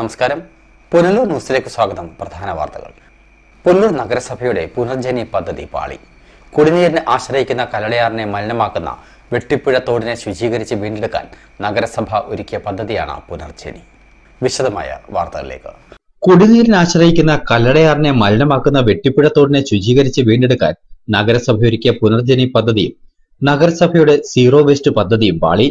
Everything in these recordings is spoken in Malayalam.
നമസ്കാരം പുനലൂർ ന്യൂസിലേക്ക് സ്വാഗതം പ്രധാന വാർത്തകൾ പുനലൂർ നഗരസഭയുടെ പുനർജനി പദ്ധതി പാളി കുടിനീരിനെ ആശ്രയിക്കുന്ന കലടയാറിനെ മലിനമാക്കുന്ന വെട്ടിപ്പുഴ തോടിനെ ശുചീകരിച്ച് വീണ്ടെടുക്കാൻ നഗരസഭ ഒരുക്കിയ പദ്ധതിയാണ് പുനർജനി വിശദമായ വാർത്തകളിലേക്ക് കുടിനീരിനെ ആശ്രയിക്കുന്ന കല്ലടയാറിനെ മലിനമാക്കുന്ന വെട്ടിപ്പുഴ തോടിനെ ശുചീകരിച്ച് വീണ്ടെടുക്കാൻ നഗരസഭ ഒരുക്കിയ പുനർജനി പദ്ധതിയും നഗരസഭയുടെ സീറോ വേസ്റ്റ് പദ്ധതിയും പാളി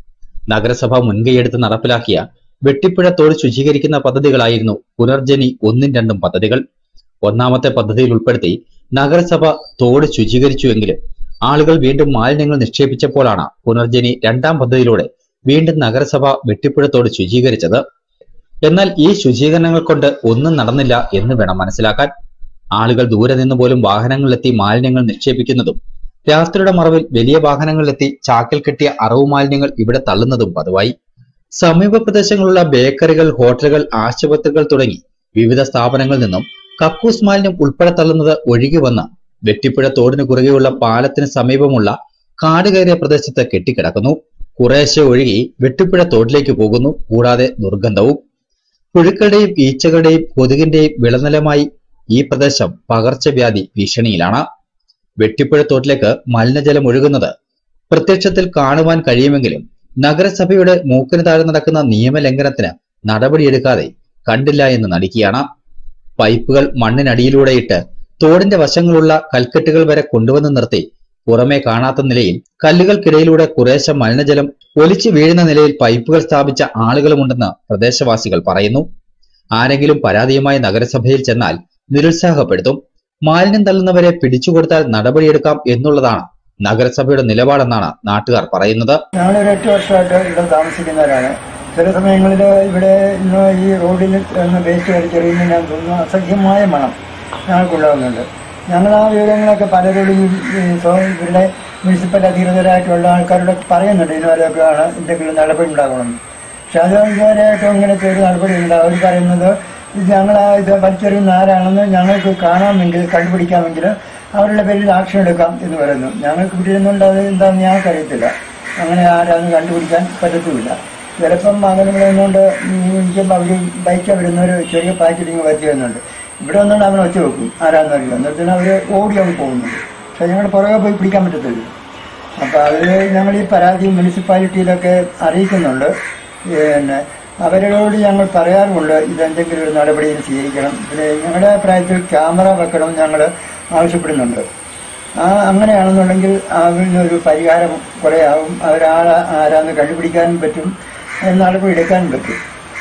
നഗരസഭ മുൻകൈയെടുത്ത് നടപ്പിലാക്കിയ വെട്ടിപ്പുഴ തോട് ശുചീകരിക്കുന്ന പദ്ധതികളായിരുന്നു പുനർജനി ഒന്നും രണ്ടും പദ്ധതികൾ ഒന്നാമത്തെ പദ്ധതിയിൽ ഉൾപ്പെടുത്തി നഗരസഭ തോട് ശുചീകരിച്ചുവെങ്കിലും ആളുകൾ വീണ്ടും മാലിന്യങ്ങൾ നിക്ഷേപിച്ചപ്പോഴാണ് പുനർജനി രണ്ടാം പദ്ധതിയിലൂടെ വീണ്ടും നഗരസഭ വെട്ടിപ്പുഴ തോട് ശുചീകരിച്ചത് എന്നാൽ ഈ ശുചീകരണങ്ങൾ കൊണ്ട് ഒന്നും നടന്നില്ല എന്ന് വേണം മനസ്സിലാക്കാൻ ആളുകൾ ദൂരെ നിന്ന് പോലും വാഹനങ്ങളിലെത്തി മാലിന്യങ്ങൾ നിക്ഷേപിക്കുന്നതും രാത്രിയുടെ മറവിൽ വലിയ വാഹനങ്ങളിലെത്തി ചാക്കിൽ കെട്ടിയ അറവ് മാലിന്യങ്ങൾ ഇവിടെ തള്ളുന്നതും പതിവായി സമീപ പ്രദേശങ്ങളുള്ള ബേക്കറികൾ ഹോട്ടലുകൾ ആശുപത്രികൾ തുടങ്ങി വിവിധ സ്ഥാപനങ്ങളിൽ നിന്നും കക്കൂസ് മാലിന്യം ഉൾപ്പെടെ തള്ളുന്നത് ഒഴുകി വന്ന് വെട്ടിപ്പുഴ തോടിന് കുറുകെയുള്ള പാലത്തിന് സമീപമുള്ള കാട് കയറിയ പ്രദേശത്ത് കെട്ടിക്കിടക്കുന്നു കുറേശ്ശെ ഒഴുകി വെട്ടിപ്പുഴ തോട്ടിലേക്ക് പോകുന്നു കൂടാതെ ദുർഗന്ധവും പുഴുക്കളുടെയും ഈച്ചകളുടെയും കൊതുകിന്റെയും വിളനിലമായി ഈ പ്രദേശം പകർച്ചവ്യാധി ഭീഷണിയിലാണ് വെട്ടിപ്പുഴ തോട്ടിലേക്ക് മലിനജലം ഒഴുകുന്നത് പ്രത്യക്ഷത്തിൽ കാണുവാൻ കഴിയുമെങ്കിലും നഗരസഭയുടെ മൂക്കിന് താഴെ നടക്കുന്ന നിയമലംഘനത്തിന് നടപടിയെടുക്കാതെ കണ്ടില്ല എന്ന് നടിക്കുകയാണ് പൈപ്പുകൾ മണ്ണിനടിയിലൂടെയിട്ട് തോടിന്റെ വശങ്ങളുള്ള കൽക്കെട്ടുകൾ വരെ കൊണ്ടുവന്ന് നിർത്തി പുറമേ കാണാത്ത നിലയിൽ കല്ലുകൾക്കിടയിലൂടെ കുറേശ്ശെ മലിനജലം ഒലിച്ചു വീഴുന്ന നിലയിൽ പൈപ്പുകൾ സ്ഥാപിച്ച ആളുകളുമുണ്ടെന്ന് പ്രദേശവാസികൾ പറയുന്നു ആരെങ്കിലും പരാതിയുമായി നഗരസഭയിൽ ചെന്നാൽ നിരുത്സാഹപ്പെടുത്തും മാലിന്യം തള്ളുന്നവരെ പിടിച്ചുകൊടുത്താൽ നടപടിയെടുക്കാം എന്നുള്ളതാണ് നഗരസഭയുടെ നിലപാടെന്നാണ് നാട്ടുകാർ പറയുന്നത് ഞങ്ങളൊരു എട്ട് വർഷമായിട്ട് ഇവിടെ താമസിക്കുന്നവരാണ് ചില സമയങ്ങളിൽ ഇവിടെ ഇന്ന് ഈ റോഡിൽ നിന്ന് വേസ്റ്റ് വലിച്ചെറിയുന്ന ഞാൻ തോന്നുന്നു അസഹ്യമായ മണം ഞങ്ങൾക്കുണ്ടാകുന്നുണ്ട് ഞങ്ങൾ ആ വിവരങ്ങളൊക്കെ പലരോടും ഈ സ്വ- ഇവരുടെ മുനിസിപ്പൽ അധികൃതരായിട്ടുള്ള ആൾക്കാരോട് പറയുന്നുണ്ട് ഇതുവരെയൊക്കെയാണ് എന്തെങ്കിലും നടപടി ഉണ്ടാകണമെന്ന് പക്ഷെ അത് ഇതുവരെയായിട്ടും ഇങ്ങനത്തെ ഒരു നടപടി ഉണ്ട് അവർ പറയുന്നത് ഇത് ഞങ്ങൾ ആ ഇത് വലിച്ചെറിയുന്ന ആരാണെന്ന് ഞങ്ങൾക്ക് കാണാമെങ്കിൽ കണ്ടുപിടിക്കാമെങ്കിൽ അവരുടെ പേരിൽ ആക്ഷൻ എടുക്കാം എന്ന് പറയുന്നു ഞങ്ങൾക്ക് ഇവിടെ ഇരുന്നുകൊണ്ട് അത് എന്താണെന്ന് ഞങ്ങൾക്ക് അറിയത്തില്ല അങ്ങനെ ആരാന്ന് കണ്ടുപിടിക്കാൻ പറ്റത്തുമില്ല ചിലപ്പം വാഹനങ്ങളൊന്നുകൊണ്ട് ഇരിക്കുമ്പോൾ അവർ ബൈക്ക് വരുന്നവർ ചെറിയ പാക്കറ്റിങ് വരുത്തി വരുന്നുണ്ട് ഇവിടെ വന്നുകൊണ്ട് അവനെ ഒച്ച വെക്കും ആരാന്നറിയില്ല എന്നിട്ട് അവർ ഓടി അങ്ങ് പോകുന്നുണ്ട് പക്ഷെ ഞങ്ങൾ പുറകെ പോയി പിടിക്കാൻ പറ്റത്തില്ല അപ്പോൾ അത് ഞങ്ങൾ ഈ പരാതി മുനിസിപ്പാലിറ്റിയിലൊക്കെ അറിയിക്കുന്നുണ്ട് പിന്നെ അവരോട് ഞങ്ങൾ പറയാറുമുണ്ട് ഇതെന്തെങ്കിലും ഒരു നടപടിയിൽ സ്വീകരിക്കണം പിന്നെ ഞങ്ങളുടെ അഭിപ്രായത്തിൽ ക്യാമറ വെക്കണം ഞങ്ങൾ ആവശ്യപ്പെടുന്നുണ്ട് ആ അങ്ങനെയാണെന്നുണ്ടെങ്കിൽ അതിനൊരു പരിഹാരം കുറേ ആവും അവരാളെ ആരാന്ന് കണ്ടുപിടിക്കാനും പറ്റും അതിന് നടപടി എടുക്കാനും പറ്റും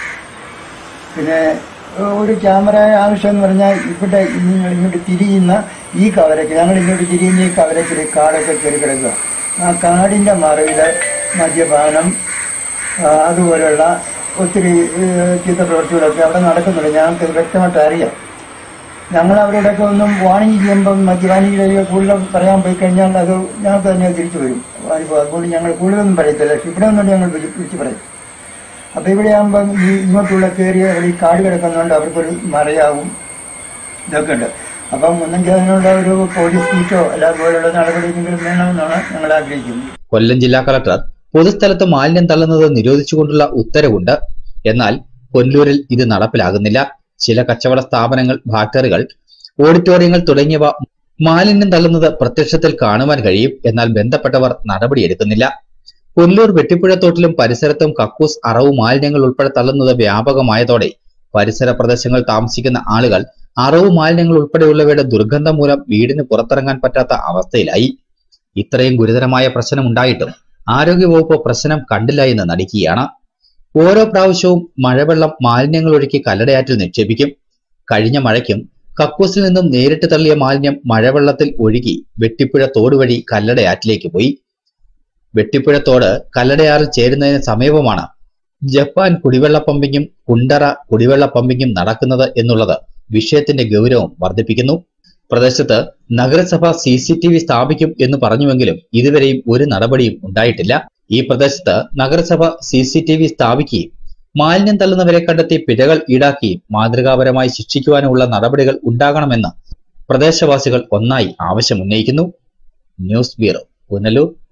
പിന്നെ ഒരു ക്യാമറ ആവശ്യം എന്ന് പറഞ്ഞാൽ ഇവിടെ നിങ്ങൾ ഇങ്ങോട്ട് തിരിയുന്ന ഈ കവരയ്ക്ക് ഞങ്ങൾ ഇങ്ങോട്ട് തിരിയുന്ന ഈ കവരയ്ക്ക് കാടൊക്കെ കയറി കിടക്കുക ആ കാടിൻ്റെ മറവിൽ മദ്യപാനം ആ, അതുപോലെയുള്ള ഒത്തിരി ഏഹ്, ചീത്ത പ്രവൃത്തികളൊക്കെ അവിടെ നടക്കുന്നുണ്ട് ഞങ്ങൾക്ക് ഇത് വ്യക്തമായിട്ട് അറിയാം ഞങ്ങൾ അവരോടൊക്കെ ഒന്നും വാണിംഗ് ചെയ്യുമ്പം മദ്യപാനികളെ കൂടുതൽ പറയാൻ പോയി കഴിഞ്ഞാൽ അത് ഞങ്ങൾക്ക് തന്നെ തിരിച്ചു വരും അതിപ്പോൾ അതുകൊണ്ട് ഞങ്ങൾ കൂടുതലൊന്നും പറയത്തില്ല പക്ഷെ ഇവിടെ നിന്നുകൊണ്ട് ഞങ്ങൾ വിളി- വിളിച്ച് പറയും അപ്പോൾ ഇവിടെ ആകുമ്പം ഈ ഇങ്ങോട്ടുള്ള കയറിയ ഈ കാട് കിടക്കുന്നുണ്ട് അവർക്കൊരു മറയാവും ഇതൊക്കെ ഉണ്ട് അപ്പം ഒന്നെങ്കിൽ അതിനുള്ള ഒരു പോലീസ് ബീച്ചോ അല്ലാതെ പോലുള്ള നടപടിയെങ്കിലും വേണമെന്നാണ് ഞങ്ങൾ ആഗ്രഹിക്കുന്നത് കൊല്ലം ജില്ലാ കളക്ടർ പൊതുസ്ഥലത്ത് മാലിന്യം തള്ളുന്നത് നിരോധിച്ചുകൊണ്ടുള്ള ഉത്തരവുണ്ട് എന്നാൽ കൊല്ലൂരിൽ ഇത് നടപ്പിലാകുന്നില്ല ചില കച്ചവട സ്ഥാപനങ്ങൾ ഫാക്ടറികൾ ഓഡിറ്റോറിയങ്ങൾ തുടങ്ങിയവ മാലിന്യം തള്ളുന്നത് പ്രത്യക്ഷത്തിൽ കാണുവാൻ കഴിയും എന്നാൽ ബന്ധപ്പെട്ടവർ നടപടിയെടുക്കുന്നില്ല കൊല്ലൂർ വെട്ടിപ്പുഴത്തോട്ടിലും പരിസരത്തും കക്കൂസ് അറവ് മാലിന്യങ്ങൾ ഉൾപ്പെടെ തള്ളുന്നത് വ്യാപകമായതോടെ പരിസര പ്രദേശങ്ങൾ താമസിക്കുന്ന ആളുകൾ അറവ് മാലിന്യങ്ങൾ ഉൾപ്പെടെയുള്ളവയുടെ ദുർഗന്ധം മൂലം വീടിന് പുറത്തിറങ്ങാൻ പറ്റാത്ത അവസ്ഥയിലായി ഇത്രയും ഗുരുതരമായ പ്രശ്നമുണ്ടായിട്ടും ആരോഗ്യവകുപ്പ് പ്രശ്നം കണ്ടില്ല എന്ന് നടിക്കുകയാണ് ഓരോ പ്രാവശ്യവും മഴവെള്ളം മാലിന്യങ്ങൾ ഒഴുക്കി കല്ലടയാറ്റിൽ നിക്ഷേപിക്കും കഴിഞ്ഞ മഴയ്ക്കും കക്കൂസിൽ നിന്നും നേരിട്ട് തള്ളിയ മാലിന്യം മഴവെള്ളത്തിൽ ഒഴുകി വെട്ടിപ്പുഴ തോട് വഴി കല്ലടയാറ്റിലേക്ക് പോയി വെട്ടിപ്പുഴ തോട് കല്ലടയാറിൽ ചേരുന്നതിന് സമീപമാണ് ജപ്പാൻ കുടിവെള്ള പമ്പിങ്ങും കുണ്ടറ കുടിവെള്ള പമ്പിങ്ങും നടക്കുന്നത് എന്നുള്ളത് വിഷയത്തിന്റെ ഗൗരവം വർദ്ധിപ്പിക്കുന്നു പ്രദേശത്ത് നഗരസഭ സി സി ടി വി സ്ഥാപിക്കും എന്ന് പറഞ്ഞുവെങ്കിലും ഇതുവരെയും ഒരു നടപടിയും ഉണ്ടായിട്ടില്ല ഈ പ്രദേശത്ത് നഗരസഭ സി സി ടി വി സ്ഥാപിക്കുകയും മാലിന്യം തള്ളുന്നവരെ കണ്ടെത്തി പിഴകൾ ഈടാക്കുകയും മാതൃകാപരമായി ശിക്ഷിക്കുവാനുള്ള നടപടികൾ ഉണ്ടാകണമെന്ന് പ്രദേശവാസികൾ ഒന്നായി ആവശ്യമുന്നയിക്കുന്നു ന്യൂസ് ബ്യൂറോ പുനലൂർ